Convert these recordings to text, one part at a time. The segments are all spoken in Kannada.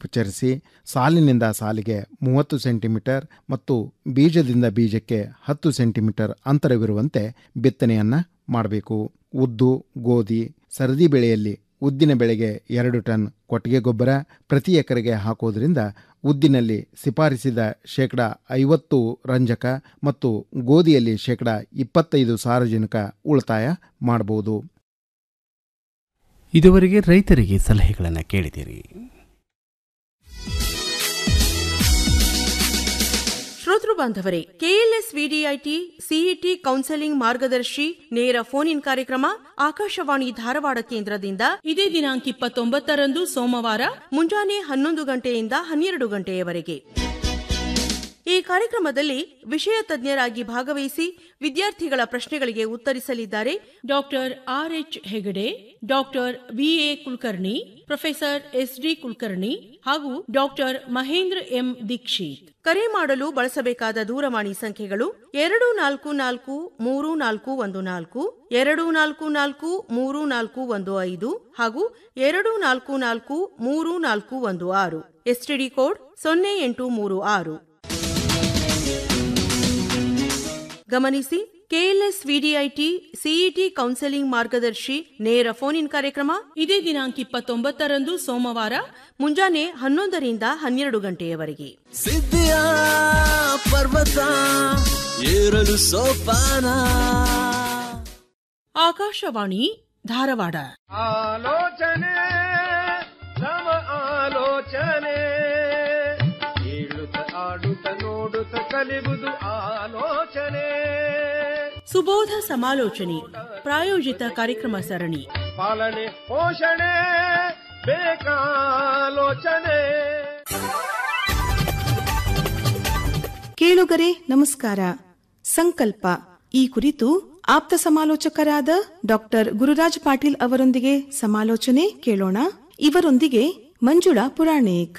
ಉಪಚರಿಸಿ ಸಾಲಿನಿಂದ ಸಾಲಿಗೆ ಮೂವತ್ತು ಸೆಂಟಿಮೀಟರ್ ಮತ್ತು ಬೀಜದಿಂದ ಬೀಜಕ್ಕೆ ಹತ್ತು ಸೆಂಟಿಮೀಟರ್ ಅಂತರವಿರುವಂತೆ ಬಿತ್ತನೆಯನ್ನ ಮಾಡಬೇಕು ಉದ್ದು ಗೋಧಿ ಸರದಿ ಬೆಳೆಯಲ್ಲಿ ಉದ್ದಿನ ಬೆಳೆಗೆ ಎರಡು ಟನ್ ಕೊಟ್ಟಿಗೆ ಗೊಬ್ಬರ ಪ್ರತಿ ಎಕರೆಗೆ ಹಾಕೋದ್ರಿಂದ ಉದ್ದಿನಲ್ಲಿ ಶಿಫಾರಿಸಿದ ಶೇಕಡ ಐವತ್ತು ರಂಜಕ ಮತ್ತು ಗೋಧಿಯಲ್ಲಿ ಶೇಕಡ ಇಪ್ಪತ್ತೈದು ಸಾರಜನಕ ಉಳಿತಾಯ ಮಾಡಬಹುದು ಇದುವರೆಗೆ ರೈತರಿಗೆ ಸಲಹೆಗಳನ್ನು ಕೇಳಿದಿರಿ ಶ್ರೋತೃ ಬಾಂಧವರೇ ಕೆಎಲ್ಎಸ್ ವಿಡಿಐಟಿ ಸಿಇಟಿ ಕೌನ್ಸೆಲಿಂಗ್ ಮಾರ್ಗದರ್ಶಿ ನೇರ ಫೋನ್ ಇನ್ ಕಾರ್ಯಕ್ರಮ ಆಕಾಶವಾಣಿ ಧಾರವಾಡ ಕೇಂದ್ರದಿಂದ ಇದೇ ದಿನಾಂಕ ಇಪ್ಪತ್ತೊಂಬತ್ತರಂದು ಸೋಮವಾರ ಮುಂಜಾನೆ ಹನ್ನೊಂದು ಗಂಟೆಯಿಂದ ಹನ್ನೆರಡು ಗಂಟೆಯವರೆಗೆ ಈ ಕಾರ್ಯಕ್ರಮದಲ್ಲಿ ವಿಷಯ ತಜ್ಞರಾಗಿ ಭಾಗವಹಿಸಿ ವಿದ್ಯಾರ್ಥಿಗಳ ಪ್ರಶ್ನೆಗಳಿಗೆ ಉತ್ತರಿಸಲಿದ್ದಾರೆ doctor R H Hegde doctor V A Kulkarni professor S D Kulkarni ಹಾಗೂ ಡಾಕ್ಟರ್ ಮಹೇಂದ್ರ ಎಂ ದೀಕ್ಷಿತ್ ಕರೆ ಮಾಡಲು ಬಳಸಬೇಕಾದ ದೂರವಾಣಿ ಸಂಖ್ಯೆಗಳು ಎರಡು ನಾಲ್ಕು ನಾಲ್ಕು ಮೂರು ನಾಲ್ಕು ಒಂದು ನಾಲ್ಕು ಎರಡು ನಾಲ್ಕು ನಾಲ್ಕು ಮೂರು ನಾಲ್ಕು ಒಂದು ಐದು ಹಾಗೂ ಎರಡು ನಾಲ್ಕು ನಾಲ್ಕು ಮೂರು ನಾಲ್ಕು ಒಂದು ಆರು ಎಸ್ಟಿಡಿ ಕೋಡ್ ಸೊನ್ನೆ ಎಂಟು ಮೂರು ಆರು ಗಮನಿಸಿ ಕೆಎಲ್ಎಸ್ ವಿಡಿಐಟಿ ಸಿಇಟಿ ಕೌನ್ಸೆಲಿಂಗ್ ಮಾರ್ಗದರ್ಶಿ ನೇರ ಫೋನ್ ಇನ್ ಕಾರ್ಯಕ್ರಮ ಇದೇ ದಿನಾಂಕ ಇಪ್ಪತ್ತೊಂಬತ್ತರಂದು ಸೋಮವಾರ ಮುಂಜಾನೆ ಹನ್ನೊಂದರಿಂದ ಹನ್ನೆರಡು ಗಂಟೆಯವರೆಗೆ ಸಿದ್ಧಿಯ ಪರ್ವತ ಏರಲು ಸೋಪಾನ ಆಕಾಶವಾಣಿ ಧಾರವಾಡ ಆಲೋಚನೆ ಸಮ ಆಲೋಚನೆ ಕೇಳುತ್ತ ಆಡುತ್ತ ನೋಡುತ್ತ ಕಲಿಬುದು ಆಲೋಚನೆ ಸುಬೋಧ ಸಮಾಲೋಚನೆ ಪ್ರಾಯೋಜಿತ ಕಾರ್ಯಕ್ರಮ ಸರಣಿ ಪಾಲನೆ ಪೋಷಣೆ ಬೇಕಾಲೋಚನೆ ಕೇಳುಗರೆ ನಮಸ್ಕಾರ ಸಂಕಲ್ಪ ಈ ಕುರಿತು ಆಪ್ತ ಸಮಾಲೋಚಕರಾದ ಡಾಕ್ಟರ್ ಗುರುರಾಜ್ ಪಾಟೀಲ್ ಅವರೊಂದಿಗೆ ಸಮಾಲೋಚನೆ ಕೇಳೋಣ ಇವರೊಂದಿಗೆ ಮಂಜುಳಾ ಪುರಾಣಿಕ್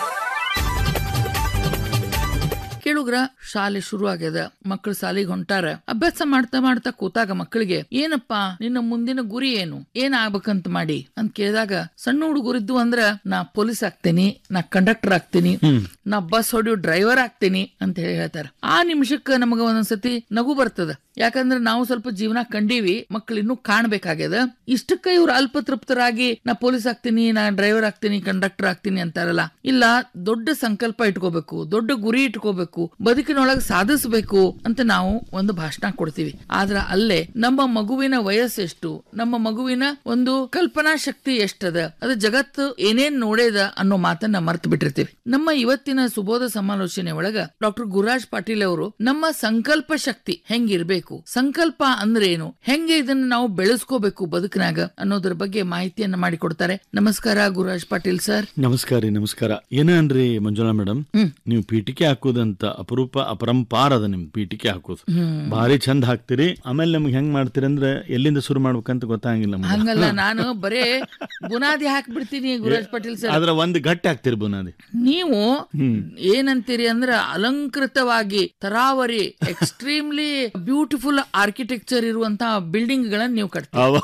ಕೇಳುಗ್ರ ಶಾಲೆ ಶುರು ಆಗ್ಯದ ಮಕ್ಕಳು ಶಾಲೆಗೆ ಹೊಂಟಾರ ಅಭ್ಯಾಸ ಮಾಡ್ತಾ ಮಾಡ್ತಾ ಕೂತಾಗ ಮಕ್ಕಳಿಗೆ ಏನಪ್ಪಾ ನಿನ್ನ ಮುಂದಿನ ಗುರಿ ಏನು ಏನ್ ಆಗ್ಬೇಕಂತ ಮಾಡಿ ಅಂತ ಕೇಳಿದಾಗ ಸಣ್ಣ ಹುಡುಗರಿದ್ದು ಅಂದ್ರ ನಾ ಪೊಲೀಸ್ ಆಗ್ತೇನಿ ನಾ ಕಂಡಕ್ಟರ್ ಆಗ್ತೀನಿ ನಾ ಬಸ್ ಹೊಡಿಯೋ ಡ್ರೈವರ್ ಆಗ್ತೀನಿ ಅಂತ ಹೇಳಿ ಹೇಳ್ತಾರ ಆ ನಿಮಿಷಕ್ಕ ನಮಗ ಒಂದೊಂದ್ಸತಿ ನಗು ಬರ್ತದ ಯಾಕಂದ್ರೆ ನಾವು ಸ್ವಲ್ಪ ಜೀವನ ಕಂಡೀವಿ ಮಕ್ಳು ಇನ್ನೂ ಕಾಣ್ಬೇಕಾಗ್ಯದ ಇಷ್ಟಕ್ಕ ಇವ್ರು ಅಲ್ಪತೃಪ್ತರಾಗಿ ನಾ ಪೊಲೀಸ್ ಆಗ್ತೀನಿ ನಾ ಡ್ರೈವರ್ ಆಗ್ತೀನಿ ಕಂಡಕ್ಟರ್ ಆಗ್ತೀನಿ ಅಂತಾರಲ್ಲ ಇಲ್ಲ ದೊಡ್ಡ ಸಂಕಲ್ಪ ಇಟ್ಕೋಬೇಕು ದೊಡ್ಡ ಗುರಿ ಇಟ್ಕೋಬೇಕು ಬದುಕಿನೊಳಗೆ ಸಾಧಿಸಬೇಕು ಅಂತ ನಾವು ಒಂದು ಭಾಷಣ ಕೊಡ್ತೀವಿ ಆದ್ರ ಅಲ್ಲೇ ನಮ್ಮ ಮಗುವಿನ ವಯಸ್ಸೆಷ್ಟು ನಮ್ಮ ಮಗುವಿನ ಒಂದು ಕಲ್ಪನಾ ಶಕ್ತಿ ಎಷ್ಟದ ಅದು ಜಗತ್ತು ಏನೇನ್ ನೋಡೇದ ಅನ್ನೋ ಮಾತನ್ನ ಮರ್ತು ಬಿಟ್ಟಿರ್ತೀವಿ ನಮ್ಮ ಇವತ್ತಿನ ಸುಬೋಧ ಸಮಾಲೋಚನೆ ಒಳಗ ಡಾಕ್ಟರ್ ಗುರುರಾಜ್ ಪಾಟೀಲ್ ಅವರು ನಮ್ಮ ಸಂಕಲ್ಪ ಶಕ್ತಿ ಹೆಂಗಿರ್ಬೇಕು ಸಂಕಲ್ಪ ಅಂದ್ರೆ ಏನು ಹೆಂಗೆ ಇದನ್ನ ನಾವು ಬೆಳೆಸ್ಕೋಬೇಕು ಬದುಕಿನಾಗ ಅನ್ನೋದ್ರ ಬಗ್ಗೆ ಮಾಹಿತಿಯನ್ನ ಮಾಡಿಕೊಡ್ತಾರೆ ನಮಸ್ಕಾರ ಗುರುರಾಜ್ ಪಾಟೀಲ್ ಸರ್ ನಮಸ್ಕಾರ ರೀ ನಮಸ್ಕಾರ ಏನ ಅನ್ರಿ ಮಂಜುಳಾ ಮೇಡಮ್ ನೀವು ಪೀಠಿಕೆ ಹಾಕೋದಂತ ಅಪರೂಪ ಅಪರಂಪಾರ ಅದ ನಿಮ್ ಪೀಠಿಕೆ ಹಾಕೋದು ಭಾರಿ ಚಂದ ಹಾಕ್ತಿರಿ ಆಮೇಲೆ ನಮ್ಗೆ ಹೆಂಗ್ ಮಾಡ್ತೀರಿ ಅಂದ್ರೆ ಎಲ್ಲಿಂದ ಶುರು ಮಾಡ್ಬೇಕಂತ ಗೊತ್ತಾಗಿಲ್ಲ ನಮ್ಗೆ. ಹಂಗಲ್ಲ ನಾನು ಬರೇ ಬುನಾದಿ ಹಾಕ್ಬಿಡ್ತೀನಿ ಗುರುರಾಜ್ ಪಾಟೀಲ್ ಸರ್ ಆದ್ರ ಒಂದ್ ಗಟ್ಟಿ ಹಾಕ್ತಿರಿ ಬುನಾದಿ ನೀವು ಏನಂತೀರಿ ಅಂದ್ರ ಅಲಂಕೃತವಾಗಿ ತರಾವರಿ ಎಕ್ಸ್ಟ್ರೀಮ್ಲಿ ಬ್ಯೂಟಿಫುಲ್ ಆರ್ಕಿಟೆಕ್ಚರ್ ಇರುವಂತಹ ಬಿಲ್ಡಿಂಗ್ ಗಳನ್ನ ನೀವು ಕಟ್ತೀರಿ ಅವ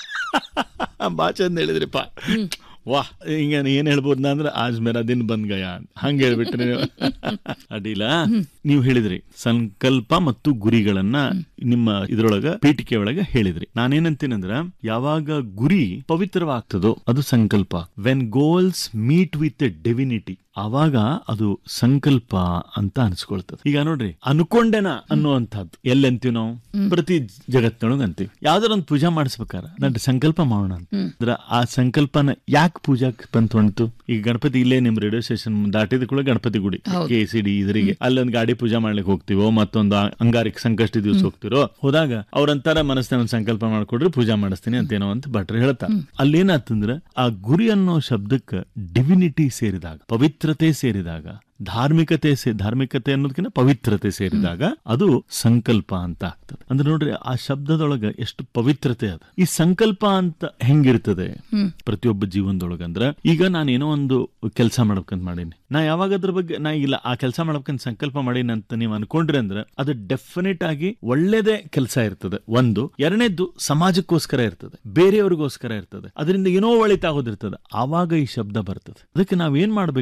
ಬಾ ಚಂದ ಹೇಳಿದ್ರಿಪ್ಪ ವಾಹ್ ಹಿಂಗ ಏನ್ ಹೇಳ್ಬೋದು ಅಂದ್ರೆ ಆಜ್ ಮೇರಾ ದಿನ್ ಬಂದ್ ಗಯಾ ಅಂತ ಹಂಗ ಹೇಳ್ಬಿಟ್ರಿ ನೀವು ಅಡ್ಡಿಲ್ಲ ನೀವು ಹೇಳಿದ್ರಿ ಸಂಕಲ್ಪ ಮತ್ತು ಗುರಿಗಳನ್ನ ನಿಮ್ಮ ಇದ್ರೊಳಗ ಪೀಠಿಕೆ ಒಳಗ ಹೇಳಿದ್ರಿ ನಾನೇನಂತೀನಂದ್ರ ಯಾವಾಗ ಗುರಿ ಪವಿತ್ರವಾಗ್ತದೋ ಅದು ಸಂಕಲ್ಪ when goals meet with divinity ಆವಾಗ ಅದು ಸಂಕಲ್ಪ ಅಂತ ಅನ್ಸ್ಕೊಳ್ತದೆ ಈಗ ನೋಡ್ರಿ ಅನ್ಕೊಂಡೆನ ಅನ್ನುವಂಥದ್ದು ಎಲ್ಲಂತೀವಿ ನಾವು ಪ್ರತಿ ಜಗತ್ತಿನೊಳಗ ಅಂತೀವಿ ಯಾವ್ದಾರ ಒಂದು ಪೂಜಾ ಮಾಡಿಸ್ಬೇಕಾರ ನಡ್ ಸಂಕಲ್ಪ ಮಾಡೋಣ ಅಂತ ಅಂದ್ರ ಆ ಸಂಕಲ್ಪನ ಯಾಕೆ ಪೂಜಾಕ್ ಬಂತು ಹೊಂಟು ಈಗ ಗಣಪತಿ ಇಲ್ಲೇ ನಿಮ್ ರೇಡಿಯೋ ಸ್ಟೇಷನ್ ದಾಟಿದ ಕೂಡ ಗಣಪತಿ ಗುಡಿ ಕೆ ಸಿ ಡಿ ಇದ್ರಿಗೆ ಅಲ್ಲೊಂದ್ ಗಾಡಿ ಪೂಜಾ ಮಾಡ್ಲಿಕ್ಕೆ ಹೋಗ್ತಿವೋ ಮತ್ತೊಂದು ಅಂಗಾರಿಕ ಸಂಕಷ್ಟ ದಿವಸ ಹೋಗ್ತಿರೋ ಹೋದಾಗ ಅವ್ರಂತಾರ ಮನಸ್ಸಿನ ಒಂದು ಸಂಕಲ್ಪ ಮಾಡ್ಕೊಡ್ರಿ ಪೂಜಾ ಮಾಡಿಸ್ತೀನಿ ಅಂತೇನೋ ಅಂತ ಭಟ್ರು ಹೇಳ್ತಾರೆ ಅಲ್ಲೇನಾತಂದ್ರ ಆ ಗುರಿ ಅನ್ನೋ ಶಬ್ದಕ್ಕೆ ಡಿವಿನಿಟಿ ಸೇರಿದಾಗ ಪವಿತ್ರತೆ ಸೇರಿದಾಗ ಧಾರ್ಮಿಕತೆ ಸೇ- ಧಾರ್ಮಿಕತೆ ಅನ್ನೋದಕ್ಕಿಂತ ಪವಿತ್ರತೆ ಸೇರಿದಾಗ ಅದು ಸಂಕಲ್ಪ ಅಂತ ಆಗ್ತದೆ ಅಂದ್ರೆ ನೋಡ್ರಿ ಆ ಶಬ್ದದೊಳಗ ಎಷ್ಟು ಪವಿತ್ರತೆ ಅದ ಈ ಸಂಕಲ್ಪ ಅಂತ ಹೆಂಗಿರ್ತದೆ ಪ್ರತಿಯೊಬ್ಬ ಜೀವನದೊಳಗಂದ್ರ ಈಗ ನಾನೇನೋ ಒಂದು ಕೆಲಸ ಮಾಡ್ಬೇಕಂತ ಮಾಡೀನಿ ನಾ ಯಾವಾಗ ಅದ್ರ ಬಗ್ಗೆ ನಾ ಇಲ್ಲ ಆ ಕೆಲಸ ಮಾಡ್ಬೇಕಂತ ಸಂಕಲ್ಪ ಮಾಡೀನಿ ಅಂತ ನೀವು ಅನ್ಕೊಂಡ್ರಿ ಅಂದ್ರೆ ಅದು ಡೆಫಿನೆಟ್ ಆಗಿ ಒಳ್ಳೇದೇ ಕೆಲಸ ಇರ್ತದೆ ಒಂದು ಎರಡನೇದ್ದು ಸಮಾಜಕ್ಕೋಸ್ಕರ ಇರ್ತದೆ ಬೇರೆಯವ್ರಿಗೋಸ್ಕರ ಇರ್ತದೆ ಅದರಿಂದ ಏನೋ ಒಳಿತಾಗೋದಿರ್ತದೆ ಆವಾಗ ಈ ಶಬ್ದ ಬರ್ತದೆ ಅದಕ್ಕೆ ನಾವೇನ್ ಮಾಡ್ಬೇಕು